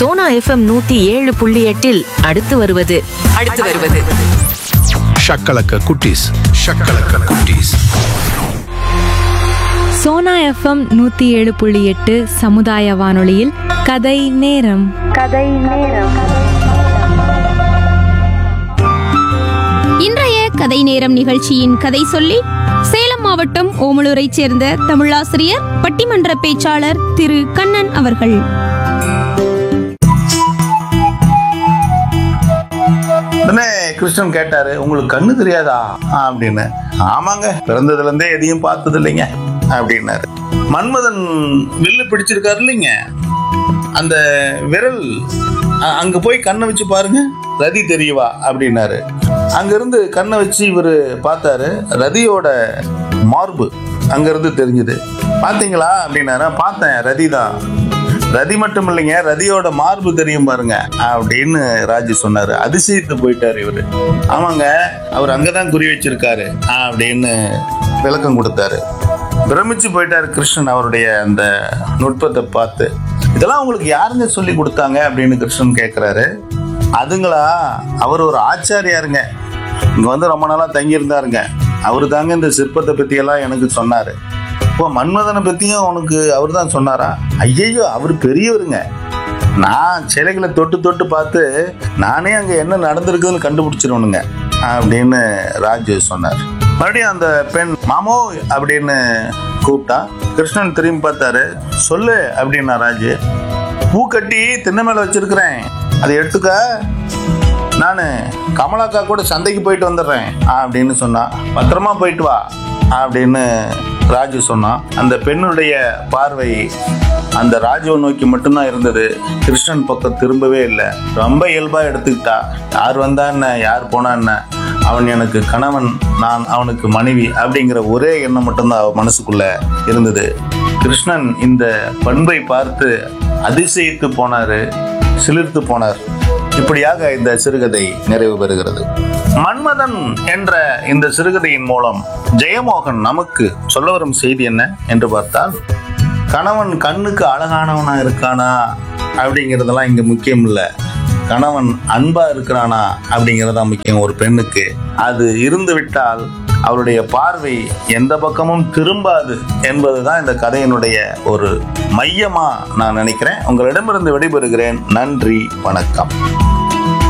Sona FM நூத்தி ஏழு புள்ளி எட்டில் அடுத்து வருவது அடுத்து வருவது ஷக்கலக்க குட்டீஸ் ஷக்கலக்க குட்டீஸ் சோனா எஃப்எம் நூற்றி ஏழு புள்ளி எட்டு சமுதாய வானொலியில் கதை நேரம் இன்றைய கதை நேரம் நிகழ்ச்சியின் கதை சொல்லி சேலம் மாவட்டம் ஓமலூரைச் சேர்ந்த தமிழாசிரியர் பட்டிமன்ற பேச்சாளர் திரு கண்ணன் அவர்கள் உடனே கிருஷ்ணன் கேட்டாரு உங்களுக்கு கண்ணு தெரியாதா அப்படின்னு ஆமாங்க பிறந்ததுல இருந்தே எதையும் பார்த்தது இல்லைங்க அப்படின்னாரு மன்மதன் வில்லு பிடிச்சிருக்காரு இல்லைங்க அந்த விரல் அ- அங்க போய் கண்ணை வச்சு பாருங்க ரதி தெரியவா அப்படின்னாரு அங்கிருந்து கண்ணை வச்சு இவர் பார்த்தாரு ரதியோட மார்பு அங்கிருந்து தெரிஞ்சுது பார்த்தீங்களா அப்படின்னாரு பார்த்தேன் ரதி தான் ரதி மட்டும் இல்லைங்க ரதியோட மார்பு தெரியும் பாருங்க அப்படின்னு ராஜு சொன்னாரு அதிசயத்து போயிட்டாரு இவரு ஆமாங்க அவர் அங்கதான் குறி வச்சிருக்காரு அப்படின்னு விளக்கம் கொடுத்தாரு பிரமிச்சு போயிட்டாரு கிருஷ்ணன் அவருடைய அந்த நுட்பத்தை பார்த்து இதெல்லாம் உங்களுக்கு யாருங்க சொல்லி கொடுத்தாங்க அப்படின்னு கிருஷ்ணன் கேட்குறாரு அதுங்களா அவர் ஒரு ஆச்சாரியாருங்க இங்க வந்து ரொம்ப நாளா தங்கி இருந்தாருங்க அவரு தாங்க இந்த சிற்பத்தை பத்தி எல்லாம் எனக்கு சொன்னாரு இப்போ மன்மதனை பத்தியும் உனக்கு அவர் தான் சொன்னாரா ஐயையோ அவர் பெரியவருங்க நான் சிலைகளை தொட்டு தொட்டு பார்த்து நானே அங்க என்ன நடந்திருக்குதுன்னு கண்டுபிடிச்சிருவனுங்க அப்படின்னு ராஜு சொன்னார் மறுபடியும் அந்த பெண் மாமோ அப்படின்னு கூப்பிட்டா கிருஷ்ணன் திரும்பி பார்த்தாரு சொல்லு அப்படின்னா ராஜு பூ கட்டி திண்ணை மேல வச்சிருக்கிறேன் அதை எடுத்துக்க நான் கமலாக்கா கூட சந்தைக்கு போயிட்டு வந்துடுறேன் அப்படின்னு சொன்னா பத்திரமா போயிட்டு வா அப்படின்னு ராஜு சொன்னான் அந்த பெண்ணுடைய பார்வை அந்த ராஜுவை நோக்கி மட்டும்தான் இருந்தது கிருஷ்ணன் பக்கம் திரும்பவே இல்லை ரொம்ப இயல்பா எடுத்துக்கிட்டா யார் வந்தா என்ன யார் போனா என்ன அவன் எனக்கு கணவன் நான் அவனுக்கு மனைவி அப்படிங்கிற ஒரே எண்ணம் மட்டும்தான் அவ மனசுக்குள்ள இருந்தது கிருஷ்ணன் இந்த பண்பை பார்த்து அதிசயித்து போனாரு சிலிர்த்து போனார் இப்படியாக இந்த சிறுகதை நிறைவு பெறுகிறது மன்மதன் என்ற இந்த சிறுகதையின் மூலம் ஜெயமோகன் நமக்கு சொல்ல வரும் செய்தி என்ன என்று பார்த்தால் கணவன் கண்ணுக்கு அழகானவனா இருக்கானா அப்படிங்கிறதெல்லாம் இங்க முக்கியம் இல்லை கணவன் அன்பா இருக்கிறானா அப்படிங்கிறதா முக்கியம் ஒரு பெண்ணுக்கு அது இருந்து விட்டால் அவருடைய பார்வை எந்த பக்கமும் திரும்பாது என்பதுதான் இந்த கதையினுடைய ஒரு மையமா நான் நினைக்கிறேன் உங்களிடமிருந்து விடைபெறுகிறேன் நன்றி வணக்கம்